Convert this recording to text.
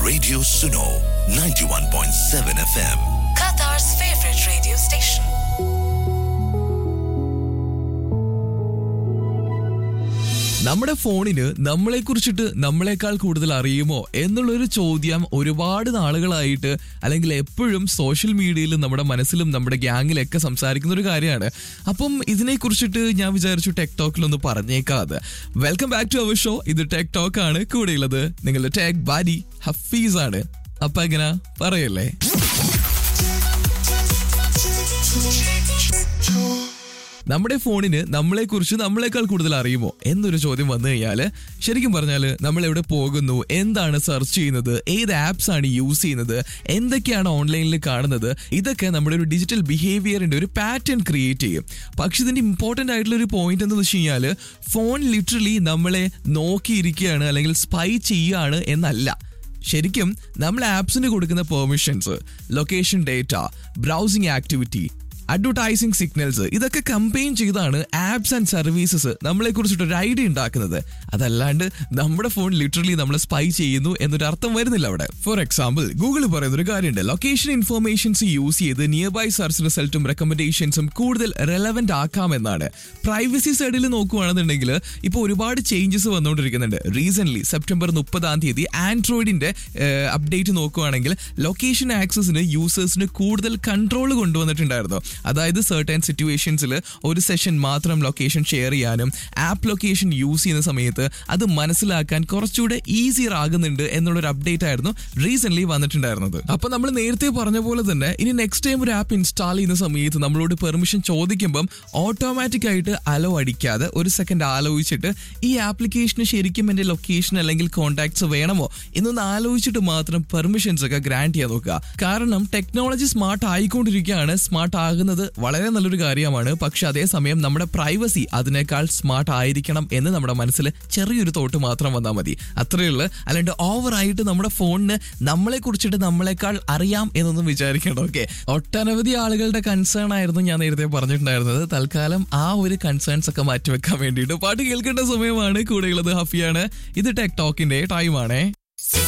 Radio Suno 91.7 FM. Qatar's favorite radio station. നമ്മുടെ ഫോണിന് നമ്മളെ കുറിച്ചിട്ട് നമ്മളെക്കാൾ കൂടുതൽ അറിയുമോ എന്നുള്ളൊരു ചോദ്യം ഒരുപാട് നാളുകളായിട്ട് അല്ലെങ്കിൽ എപ്പോഴും സോഷ്യൽ മീഡിയയിൽ നമ്മുടെ മനസ്സിലും നമ്മുടെ ഗ്യാങ്ങിലൊക്കെ സംസാരിക്കുന്ന ഒരു കാര്യമാണ് അപ്പം ഇതിനെ കുറിച്ചിട്ട് ഞാൻ വിചാരിച്ചു ടെക് ടോക്കിലൊന്ന് പറഞ്ഞേക്കാതെ welcome back to our show ഇത് ടെക് ടോക്ക് ആണ് കൂടെയുള്ളത് നിങ്ങളുടെ ടെക് ബാരി ഹഫീസ് ആണ് അപ്പൊ എങ്ങനെ പറയല്ലേ നമ്മുടെ ഫോണിന് നമ്മളെ കുറിച്ച് നമ്മളെക്കാൾ കൂടുതൽ അറിയുമോ എന്നൊരു ചോദ്യം വന്നു കഴിഞ്ഞാൽ ശരിക്കും പറഞ്ഞാൽ നമ്മൾ എവിടെ പോകുന്നു എന്താണ് സെർച്ച് ചെയ്യുന്നത് ഏത് ആപ്സ് ആണ് യൂസ് ചെയ്യുന്നത് എന്തൊക്കെയാണ് ഓൺലൈനിൽ കാണുന്നത് ഇതൊക്കെ നമ്മുടെ ഒരു ഡിജിറ്റൽ ബിഹേവിയറിന്റെ ഒരു പാറ്റേൺ ക്രിയേറ്റ് ചെയ്യും പക്ഷെ ഇതിന്റെ ഇമ്പോർട്ടന്റ് ആയിട്ടുള്ള ഒരു പോയിന്റ് എന്ന് വെച്ച് കഴിഞ്ഞാൽ ഫോൺ ലിറ്ററലി നമ്മളെ നോക്കിയിരിക്കുകയാണ് അല്ലെങ്കിൽ സ്പൈ ചെയ്യുകയാണ് എന്നല്ല ശരിക്കും നമ്മൾ ആപ്സിന് കൊടുക്കുന്ന permissions location data browsing activity advertising signals ഇതൊക്കെ കമ്പെയിൻ ചെയ്താണ് ആപ്സ് ആൻഡ് സർവീസസ് നമ്മളെ കുറിച്ചിട്ട് ഒരു ഐഡിയ ഉണ്ടാക്കുന്നത് അതല്ലാണ്ട് നമ്മുടെ ഫോൺ ലിറ്ററലി നമ്മളെ സ്പൈ ചെയ്യുന്നു എന്നൊരു അർത്ഥം വരുന്നില്ല അവിടെ ഫോർ എക്സാമ്പിൾ ഗൂഗിൾ പറയുന്ന ഒരു കാര്യമുണ്ട് ലൊക്കേഷൻ ഇൻഫർമേഷൻസ് യൂസ് ചെയ്ത് നിയർ ബൈ സെർച്ച് റിസൾട്ടും റെക്കമെൻഡേഷൻസും കൂടുതൽ റെലവെന്റ് ആക്കാമെന്നാണ് പ്രൈവസി സൈഡിൽ നോക്കുകയാണെന്നുണ്ടെങ്കിൽ ഇപ്പോൾ ഒരുപാട് ചേഞ്ചസ് വന്നുകൊണ്ടിരിക്കുന്നുണ്ട് റീസെന്റ് സെപ്റ്റംബർ മുപ്പതാം തീയതി ആൻഡ്രോയിഡിന്റെ അപ്ഡേറ്റ് നോക്കുകയാണെങ്കിൽ ലൊക്കേഷൻ ആക്സസിന് യൂസേഴ്സിന് കൂടുതൽ കൺട്രോൾ കൊണ്ടുവന്നിട്ടുണ്ടായിരുന്നു അതായത് സർട്ടൻ സിറ്റുവേഷൻസിൽ ഒരു സെഷൻ മാത്രം ലൊക്കേഷൻ ഷെയർ ചെയ്യാനും ആപ്പ് ലൊക്കേഷൻ യൂസ് ചെയ്യുന്ന സമയത്ത് അത് മനസ്സിലാക്കാൻ കുറച്ചുകൂടെ ഈസിയർ ആകുന്നുണ്ട് എന്നുള്ളൊരു അപ്ഡേറ്റ് ആയിരുന്നു റീസെന്റ് വന്നിട്ടുണ്ടായിരുന്നത് അപ്പൊ നമ്മൾ നേരത്തെ പറഞ്ഞ പോലെ തന്നെ ഇനി നെക്സ്റ്റ് ടൈം ഒരു ആപ്പ് ഇൻസ്റ്റാൾ ചെയ്യുന്ന സമയത്ത് നമ്മളോട് പെർമിഷൻ ചോദിക്കുമ്പം ഓട്ടോമാറ്റിക് ആയിട്ട് അലോ അടിക്കാതെ ഒരു സെക്കൻഡ് ആലോചിച്ചിട്ട് ഈ ആപ്ലിക്കേഷന് ശരിക്കും എന്റെ ലൊക്കേഷൻ അല്ലെങ്കിൽ കോൺടാക്ട്സ് വേണമോ എന്നൊന്ന് ആലോചിച്ചിട്ട് മാത്രം പെർമിഷൻസ് ഒക്കെ ഗ്രാൻഡ് ചെയ്യാൻ നോക്കുക കാരണം ടെക്നോളജി സ്മാർട്ട് ആയിക്കൊണ്ടിരിക്കുകയാണ് സ്മാർട്ട് ആകുന്നത് വളരെ നല്ലൊരു കാര്യമാണ് പക്ഷെ അതേസമയം നമ്മുടെ പ്രൈവസി അതിനേക്കാൾ സ്മാർട്ട് ആയിരിക്കണം എന്ന് നമ്മുടെ മനസ്സിൽ ചെറിയൊരു തോട്ട് മാത്രം വന്നാൽ മതി അത്രയേ ഉള്ളൂ അല്ലാണ്ട് ഓവറായിട്ട് നമ്മുടെ ഫോണിന് നമ്മളെ കുറിച്ചിട്ട് നമ്മളെക്കാൾ അറിയാം എന്നൊന്നും വിചാരിക്കണം ഓക്കെ ഒട്ടനവധി ആളുകളുടെ കൺസേൺ ആയിരുന്നു ഞാൻ നേരത്തെ പറഞ്ഞിട്ടുണ്ടായിരുന്നത് തൽക്കാലം ആ ഒരു കൺസേൺസ് ഒക്കെ മാറ്റിവെക്കാൻ വേണ്ടിയിട്ട് പാട്ട് കേൾക്കേണ്ട സമയമാണ് കൂടെയുള്ളത് ഹഫിയാണ് ഇത് ടെക് ടോക്കിന്റെ ടൈമാണേ